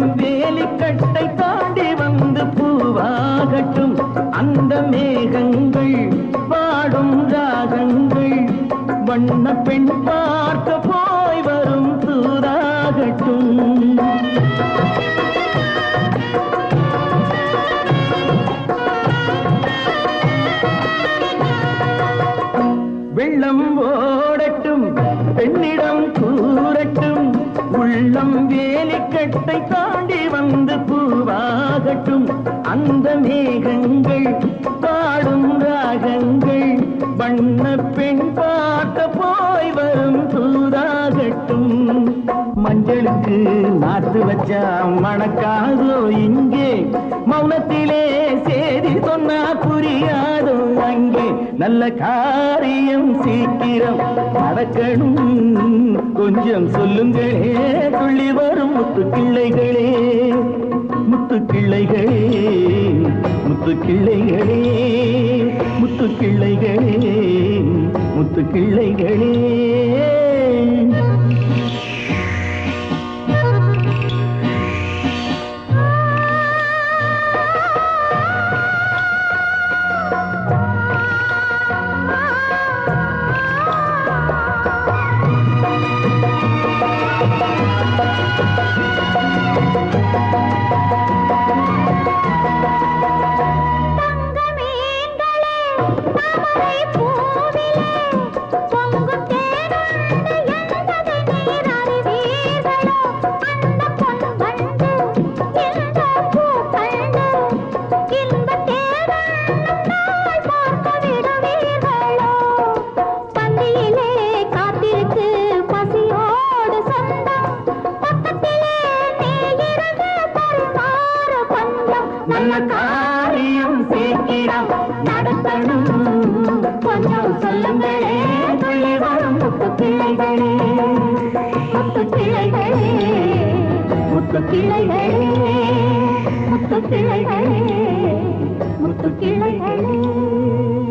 உள்ளம் வேலிக்கட்டை தாண்டி வந்து பூவாகட்டும் அந்த மேகங்கள் பாடும் ராகங்கள் வண்ண பெண் பார்க்க போய் வரும் தூராகட்டும் வெள்ளம் ஓடட்டும் பெண்ணிடம் கூறட்டும் உள்ளம் வேலிக்கட்டை தாண்டி வந்து பூவாகட்டும் அந்த மேகங்கள் பாடும் ராகங்கள் வண்ண பெண் பார்க்க போய் வரும் தூதாகட்டும் மஞ்சளுக்கு நாத்து வச்சா மணக்காதோ இங்கே மௌனத்திலே செய்தி சொன்னா புரியாதோ அங்கே நல்ல காரியம் சீக்கிரம் நடக்கணும் கொஞ்சம் சொல்லுங்களே துள்ளி வரும் முத்து கிள்ளைகளே முத்து கிள்ளைகளே முத்து கிள்ளைகளே முத்து கிள்ளைகளே முத்து கிள்ளைகளே தங்கமீன்களே, தாமரை பூவிலே, பொங்கும் தேனுண்டு என்பதை நீர் அறிவீர்களோ? அந்தப் பொன் வண்டு, இந்தப் பூ கண்டு, இன்பத் தேனுண்ணும் நாள் பார்க்க விடுவீர்களோ? பந்தியிலே காத்திருக்கு பசியோடு சொந்தம் பக்கத்திலே நீ இருந்து பரிமாறு கொஞ்சம் நல்ல காரியம் சீக்கிரம் நடத்தணும் கொஞ்சம் சொல்லுங்களே துள்ளி வரும் முத்து கிளைகளே முத்து கிளைகளே முத்து கிளைகளே முத்து கிளைகளே முத்து கிளைகளே